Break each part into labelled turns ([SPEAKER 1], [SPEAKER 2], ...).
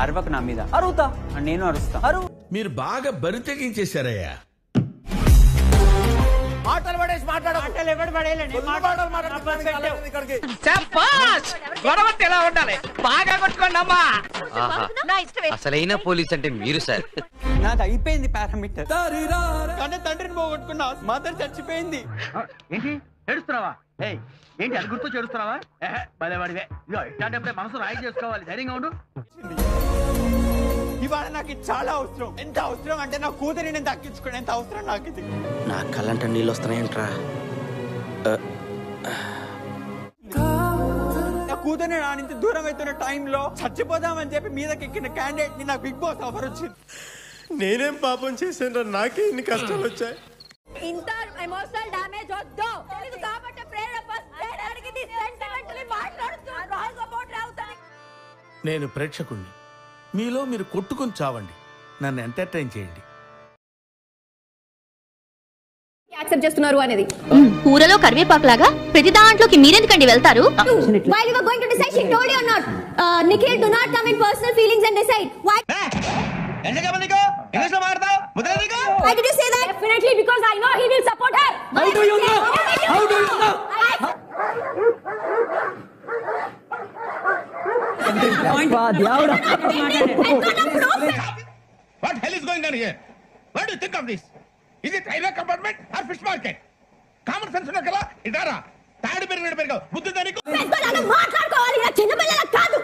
[SPEAKER 1] అరవకు నా మీద అరువుతా నేను అరుస్తా అరువు
[SPEAKER 2] మీరు బాగా బరి తెగించేశారయ్యా
[SPEAKER 3] మాటలు పడేసి మాట్లాడ
[SPEAKER 1] మాటలు ఎవడు పడేయలే, నేను
[SPEAKER 3] మాటలు
[SPEAKER 1] మాట్లాడుతున్నా.
[SPEAKER 3] ఇక్కడికి
[SPEAKER 4] గొడవ ఎలా ఉండాలి బాగా కొట్టుకోండి అమ్మా
[SPEAKER 5] నా ఇష్టమే
[SPEAKER 6] అసలైన పోలీస్ అంటే మీరు సార్
[SPEAKER 1] నాది అయిపోయింది పారామీటర్ కానీ తండ్రిని పోగొట్టుకున్నా మదర్ చచ్చిపోయింది
[SPEAKER 3] ఏంటి ఏడుస్తున్నావా ఏయ్ ఏంటి అది గుర్తు చేడుస్తున్నావా పదేవాడివే ఇదో ఇట్లాంటప్పుడే మనసు రాయి చేసుకోవాలి ధైర్యంగా ఉండు
[SPEAKER 1] ఇవాళ నాకు ఇది చాలా అవసరం ఎంత అవసరం అంటే నా కూతురిని నేను దక్కించుకునే ఎంత అవసరం నాకు ఇది
[SPEAKER 7] నా కళ్ళంట నీళ్ళు వస్తున్నాయంట్రా
[SPEAKER 1] నా కూతురిని నా నుంచి దూరం అవుతున్న టైంలో చచ్చిపోదామని చెప్పి మీదకి ఎక్కిన క్యాండిడేట్ ని నాకు బిగ్ బాస్ ఆఫర్ వచ్చింది
[SPEAKER 7] నేనేం పాపం చేశాను నాకే ఇన్ని కష్టాలు వచ్చాయి
[SPEAKER 5] ఇంత ఎమోషనల్ డ్యామేజ్ వద్దు తెలుగు కాబట్టి ప్రేరణ బస్ అడిగింది సెంటిమెంటలీ మాట్లాడుతూ రాంగ్ అబౌట్ రావుతాను
[SPEAKER 2] నేను ప్రేక్షకుణ్ణి మీలో మీరు కొట్టుకుని చావండి నన్ను ఎంటర్టైన్ చేయండి
[SPEAKER 5] యాక్సెప్ట్ చేస్తున్నారు అనేది
[SPEAKER 8] కూరలో కరివేపాకు లాగా ప్రతి దాంట్లోకి మీరెందుకండి వెళ్తారు
[SPEAKER 5] While we were going to decide, she told you or not? Uh, Nikhil, do not come in personal feelings and decide. Why? Why did you say that? Definitely because I know he will support her. How do you know? How do you know?
[SPEAKER 2] What hell is going on here what do think of this is it railway compartment or fish market common sense ఉన్న కదా ఇదారా తాడి పెరిగిన పెరిగావు బుద్ధి దానికి
[SPEAKER 5] పెద్దలను మాట్లాడుకోవాలి ఇలా చిన్నపిల్లలకు కాదు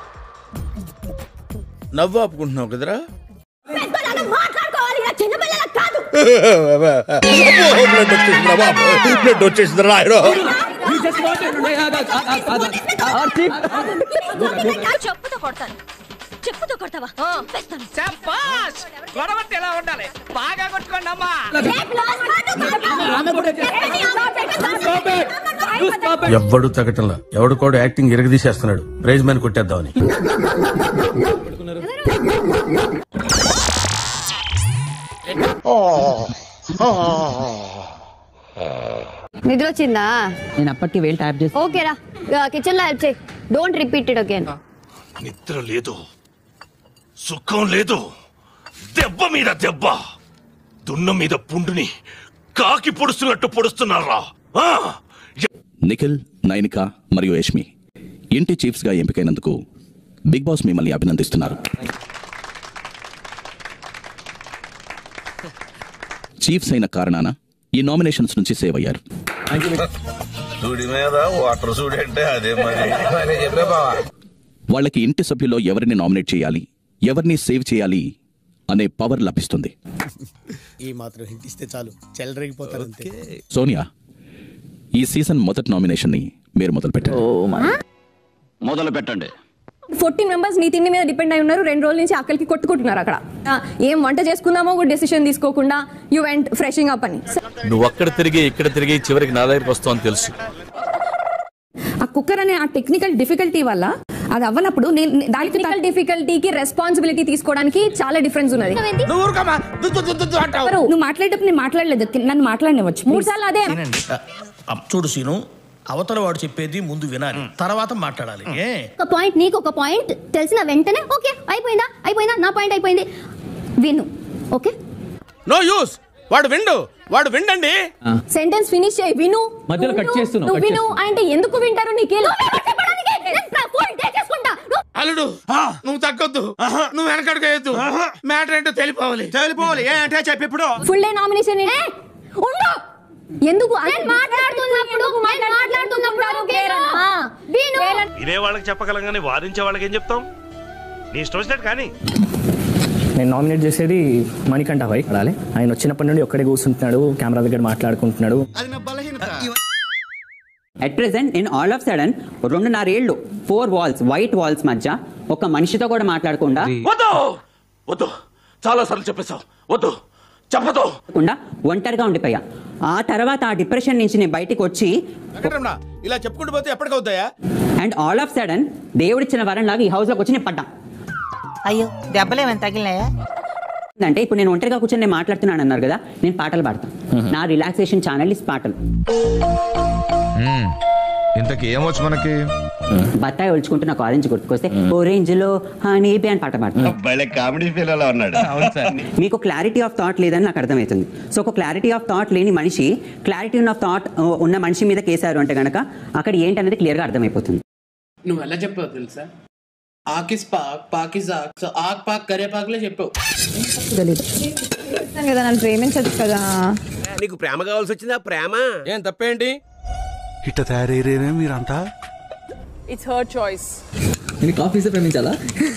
[SPEAKER 2] నవ్వు ఆపుకుంటున్నావు కదరా
[SPEAKER 5] పెద్దలను మాట్లాడుకోవాలి ఇలా చిన్నపిల్లలకు కాదు
[SPEAKER 2] బ్లడ్ వచ్చేసిందిరా బాబు బ్లడ్ వచ్చేసిందిరా రాయరు
[SPEAKER 8] చెప్పుతో కొడతాను చెప్పుతో కొడతావా చంపేస్తాను.
[SPEAKER 4] చెప్పాస్ గొడవ ఎలా ఉండాలి బాగా కొట్టుకోండి అమ్మా
[SPEAKER 2] ఎవ్వడు తగ్గటంలా ఎవడు కూడా యాక్టింగ్ ఇరగదీసేస్తున్నాడు ప్రైజ్ మ్యాన్ కొట్టేద్దామని
[SPEAKER 5] నిద్ర వచ్చిందా
[SPEAKER 9] నేను అప్పటికి వేలు ట్యాప్ చేసి
[SPEAKER 5] ఓకేరా కిచెన్ లో హెల్ప్ చేయి డోంట్ రిపీట్ ఇట్ అగైన్
[SPEAKER 2] నిద్ర లేదు సుఖం లేదు దెబ్బ మీద దెబ్బ దున్న మీద పుండుని కాకి పొడుస్తున్నట్టు పొడుస్తున్నారా ఆ!
[SPEAKER 10] నిఖిల్ నైనిక మరియు యష్మి ఇంటి చీఫ్స్ గా ఎంపికైనందుకు బిగ్ బాస్ మిమ్మల్ని అభినందిస్తున్నారు చీఫ్స్ అయిన కారణాన ఈ నామినేషన్స్ నుంచి సేవ్ అయ్యారు
[SPEAKER 2] సూడి మీద వాటర్ సూడి అంటే అదే మరి చెప్పే బావా
[SPEAKER 10] వాళ్ళకి ఇంటి సభ్యుల్లో ఎవరిని నామినేట్ చేయాలి ఎవరిని సేవ్ చేయాలి అనే పవర్ లభిస్తుంది
[SPEAKER 7] ఈ మాత్రం హింట్ ఇస్తే చాలు చెల్లరగిపోతారు అంతే
[SPEAKER 10] సోనియా ఈ సీజన్ మొదటి నామినేషన్ ని మీరు మొదలు పెట్టారు మొదలు పెట్టండి
[SPEAKER 5] ఫోర్టీన్ మెంబర్స్ నీ తిండి మీద డిపెండ్ అయి ఉన్నారు రెండు రోజుల నుంచి ఆకలికి కొట్టుకుంటున్నారు అక్కడ ఆ, ఏం వంట చేసుకుందామో కూడా డెసిషన్ తీసుకోకుండా యూ వెంట్ ఫ్రెషింగ్ అప్ అని
[SPEAKER 11] నువ్వు అక్కడ తిరిగి ఇక్కడ తిరిగి చివరికి నా దగ్గరికి వస్తావు అని తెలుసు
[SPEAKER 9] ఆ కుక్కర్ అనే ఆ టెక్నికల్ డిఫికల్టీ వల్ల అది అవ్వనప్పుడు నేను దానికి
[SPEAKER 5] టెక్నికల్ డిఫికల్టీకి రెస్పాన్సిబిలిటీ తీసుకోవడానికి చాలా డిఫరెన్స్ ఉన్నది
[SPEAKER 3] నువ్వు ఊరుకోమా దుద్దు దుద్దు దుద్దు అంటావు
[SPEAKER 5] ఎవరు?
[SPEAKER 9] నువ్వు మాట్లాడేటప్పుడు నేను మాట్లాడలేదు నన్ను మాట్లాడనివ్వచ్చు
[SPEAKER 5] మూడు సార్లు అదే
[SPEAKER 7] చూడు సీను అవతల వాడు చెప్పేది ముందు వినాలి తర్వాత మాట్లాడాలి ఏ
[SPEAKER 5] ఒక పాయింట్ నీకు ఒక పాయింట్ తెలిసిన వెంటనే ఓకే అయిపోయిందా అయిపోయిందా నా పాయింట్ అయిపోయింది విను ఓకే
[SPEAKER 3] నో యూస్ వాడు విండు వాడు విండండి
[SPEAKER 5] సెంటెన్స్ ఫినిష్ చేయి విను
[SPEAKER 11] మధ్యలో cut
[SPEAKER 5] నువ్వు-
[SPEAKER 11] చేస్తున్నావు,
[SPEAKER 5] నువ్వు
[SPEAKER 11] cut
[SPEAKER 5] విను అంటే ఎందుకు వింటారు నీకు
[SPEAKER 3] అల్లుడు నువ్వు తగ్గొద్దు నువ్వు వెనకడుగు వేయద్దు మ్యాటర్ ఏంటో తెలిపోవాలి తెలిపోవాలి ఏ అంటే చెప్పి ఇప్పుడు
[SPEAKER 5] ఫుల్ డే నామినేషన్ ఉండు ఎందుకు నేను మాట్లాడుతున్నప్పుడు నేను మాట్లాడుతున్నప్పుడు విను విను
[SPEAKER 2] వినే వాళ్ళకి చెప్పగలం కానీ వాదించే వాళ్ళకి ఏం చెప్తాం నీ ఇష్టం వచ్చినట్టు కానీ
[SPEAKER 9] నేను నామినేట్ చేసేది మణికంఠ భాయ్ అడాలి ఆయన వచ్చినప్పటి నుండి ఒక్కడే కూర్చుంటున్నాడు కెమెరా దగ్గర మాట్లాడుకుంటున్నాడు
[SPEAKER 1] అట్ ప్రెసెంట్ నేను ఆల్ ఆఫ్ సడన్ రెండున్నర ఏళ్ళు ఫోర్ వాల్స్ వైట్ వాల్స్ మధ్య ఒక మనిషితో కూడా మాట్లాడకుండా
[SPEAKER 2] వద్దు వద్దు చాలా సార్లు చెప్పేశావు వద్దు చెప్పదు
[SPEAKER 1] కాకుండా ఒంటరిగా ఉండిపోయా ఆ తర్వాత ఆ డిప్రెషన్ నుంచి నేను బయటికి వచ్చి
[SPEAKER 3] వెంకటరమణ ఇలా చెప్పుకుంటూ పోతే ఎప్పటికవుతాయా
[SPEAKER 1] అండ్ ఆల్ ఆఫ్ సడన్ దేవుడిచ్చిన వరం లాగా ఈ హౌస్ లోకి వచ్చి నేను పడ్డా
[SPEAKER 9] అయ్యో దెబ్బలేమని తగిలినాయా
[SPEAKER 1] అంటే ఇప్పుడు నేను ఒంటరిగా కూర్చొని నేను మాట్లాడుతున్నాను అన్నారు కదా నేను పాటలు పాడతాను నా రిలాక్సేషన్ ఛానల్ ఇస్ పాటలు
[SPEAKER 11] ఇంతకి ఏమొచ్చు మనకి
[SPEAKER 1] బత్తాయి ఒలుచుకుంటూ నాకు ఆరెంజ్ గుర్తుకొస్తే ఓరెంజ్ లో హనీ బీ అని పాట పాడుతుంది
[SPEAKER 2] భలే కామెడీ ఫీల్ అలా ఉన్నాడు అవును సార్
[SPEAKER 1] మీకు క్లారిటీ ఆఫ్ థాట్ లేదని నాకు అర్థమవుతుంది సో ఒక క్లారిటీ ఆఫ్ థాట్ లేని మనిషి క్లారిటీ ఆఫ్ థాట్ ఉన్న మనిషి మీద కేసారు అంటే గనక అక్కడ ఏంటనేది క్లియర్గా అర్థమైపోతుంది
[SPEAKER 12] నువ్వు ఎలా చెప్పావు తెలుసా ఆకిస్ పాక్ పాకిస్ ఆక్ సో ఆక్ పాక్ కరే పాక్లే చెప్పావు
[SPEAKER 5] తెలీదు కదా నన్ను ప్రేమించచ్చు కదా
[SPEAKER 13] నీకు ప్రేమ కావాల్సి వచ్చిందా ప్రేమ ఏం తప్పేంటి
[SPEAKER 14] ఇట్ట తయారయ్యేనే మీరంతా
[SPEAKER 15] ఇట్స్ హర్ చాయిస్
[SPEAKER 16] నేను కాఫీసే ప్రేమించాలా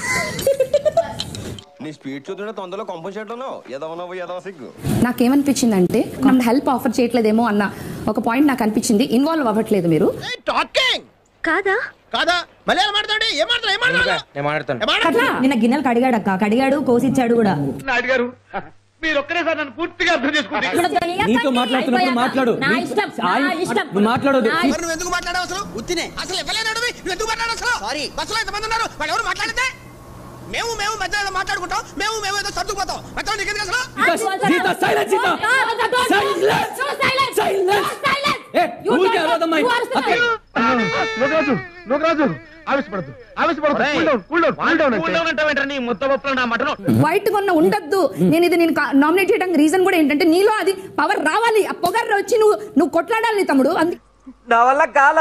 [SPEAKER 13] నీ స్పీడ్ చూస్తుంటే తొందరలో కంపోజ్ ఉన్నావు ఎదవనవు ఎదవ సిగ్గు
[SPEAKER 17] నాకేమనిపించిందంటే నన్ను హెల్ప్ ఆఫర్ చేయట్లేదేమో అన్న ఒక పాయింట్ నాకు అనిపించింది ఇన్వాల్వ్ అవ్వట్లేదు మీరు
[SPEAKER 2] టాకింగ్
[SPEAKER 17] కాదా
[SPEAKER 2] కాదా మళ్ళీ ఎలా మాట్లాడు ఏం మాట్లాడు ఏం మాట్లాడు
[SPEAKER 13] నేను మాట్లాడతాను
[SPEAKER 17] నిన్న గిన్నెలు కడిగాడు అక్క కడిగాడు కోసిచ్చాడు కూడా
[SPEAKER 3] నాయుడు గారు మీరు ఒక్కరే సార్ నన్ను పూర్తిగా అర్థం చేసుకుంటే
[SPEAKER 16] నీతో మాట్లాడుతున్నప్పుడు మాట్లాడు
[SPEAKER 17] నా ఇష్టం, నా
[SPEAKER 16] ఆయన-
[SPEAKER 17] ఇష్టం.
[SPEAKER 16] నువ్వు మాట్లాడొద్దు
[SPEAKER 17] నా
[SPEAKER 2] మరి నువ్వు ఎందుకు మాట్లాడావు అసలు ఉత్తినే అసలు ఇవ్వలేనాడు నువ్వు ఎందుకు మాట్లాడావు అసలు సారీ బస్సులో ఎంతమంది ఉన్నారు వాళ్ళు ఎవరు మాట్లాడితే మేము మేము మధ్య ఏదో మాట్లాడుకుంటాం మేము మేము ఏదో సర్దుకుపోతాం మధ్యలో నీకు ఎందుకు అసలు
[SPEAKER 16] Sita silence Sita silence silence ఏ ఊరికే అరవదమ్మా
[SPEAKER 3] లోకరాజు లోకరాజు ఆవేశపడద్దు ఆవేశపడద్దు cool down cool down cool down cool down అంటావేంట్రా నీ ముద్ద పప్పులో నా మటను
[SPEAKER 17] వైట్ కొన్న ఉండద్దు నేను ఇది నేను నామినేట్ చేయడానికి రీజన్ కూడా ఏంటంటే నీలో అది పవర్ రావాలి ఆ పొగర్ వచ్చి నువ్వు నువ్వు కొట్లాడాలి తమ్ముడు అందు
[SPEAKER 4] నా వల్ల కాల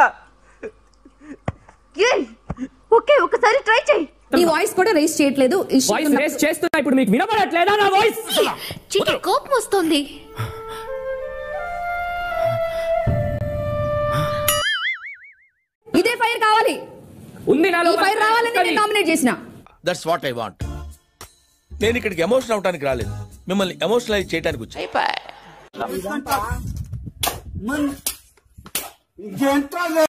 [SPEAKER 17] ఓకే ఒకసారి ట్రై చేయి నీ వాయిస్ కూడా రేస్ చేయట్లేదు issue
[SPEAKER 16] వాయిస్
[SPEAKER 17] ఉన్నప్పుడు.
[SPEAKER 16] రేస్ చేస్తున్నా ఇప్పుడు మీకు వినపడట్లేదా నా వాయిస్
[SPEAKER 8] చిట్టి కోపం వస్తుంది
[SPEAKER 17] ఇదే ఫైర్ కావాలి
[SPEAKER 16] ఉంది నాలో
[SPEAKER 17] ఈ ఫైర్ రావాలని నేను నామినేట్ చేసిన
[SPEAKER 7] దట్స్ వాట్ ఐ వాంట్ నేను ఇక్కడికి ఎమోషన్ అవడానికి రాలేదు మిమ్మల్ని ఎమోషనలైజ్ చేయడానికి వచ్చా